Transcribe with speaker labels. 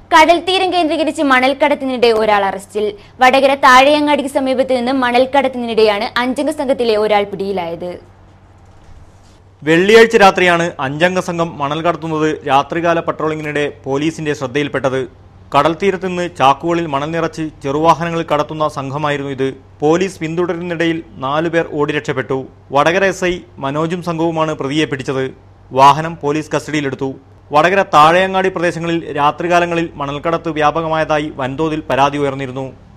Speaker 1: കടൽ തീരം കേന്ദ്രീകരിച്ച് മണൽക്കടത്തിനിടെ ഒരാൾ അറസ്റ്റിൽ വടകര താഴെയങ്ങാടിക്ക് സമീപത്ത് നിന്ന് മണൽക്കടത്തിനിടെയാണ് അഞ്ചംഗ സംഘത്തിലെ ഒരാൾ പിടിയിലായത്
Speaker 2: വെള്ളിയാഴ്ച രാത്രിയാണ് അഞ്ചംഗ സംഘം മണൽ കടത്തുന്നത് രാത്രികാല പട്രോളിങ്ങിനിടെ പോലീസിന്റെ ശ്രദ്ധയിൽപ്പെട്ടത് കടൽ തീരത്ത് നിന്ന് ചാക്കുകളിൽ മണൽ നിറച്ച് ചെറുവാഹനങ്ങളിൽ കടത്തുന്ന സംഘമായിരുന്നു ഇത് പോലീസ് പിന്തുടരുന്നതിനിടയിൽ നാലുപേർ ഓടി രക്ഷപ്പെട്ടു വടകര എസ് ഐ മനോജും സംഘവുമാണ് പ്രതിയെ പിടിച്ചത് വാഹനം പോലീസ് കസ്റ്റഡിയിലെടുത്തു വടകര താഴെയങ്ങാടി പ്രദേശങ്ങളിൽ രാത്രികാലങ്ങളിൽ മണൽക്കടത്ത് വ്യാപകമായതായി വൻതോതിൽ പരാതി ഉയർന്നിരുന്നു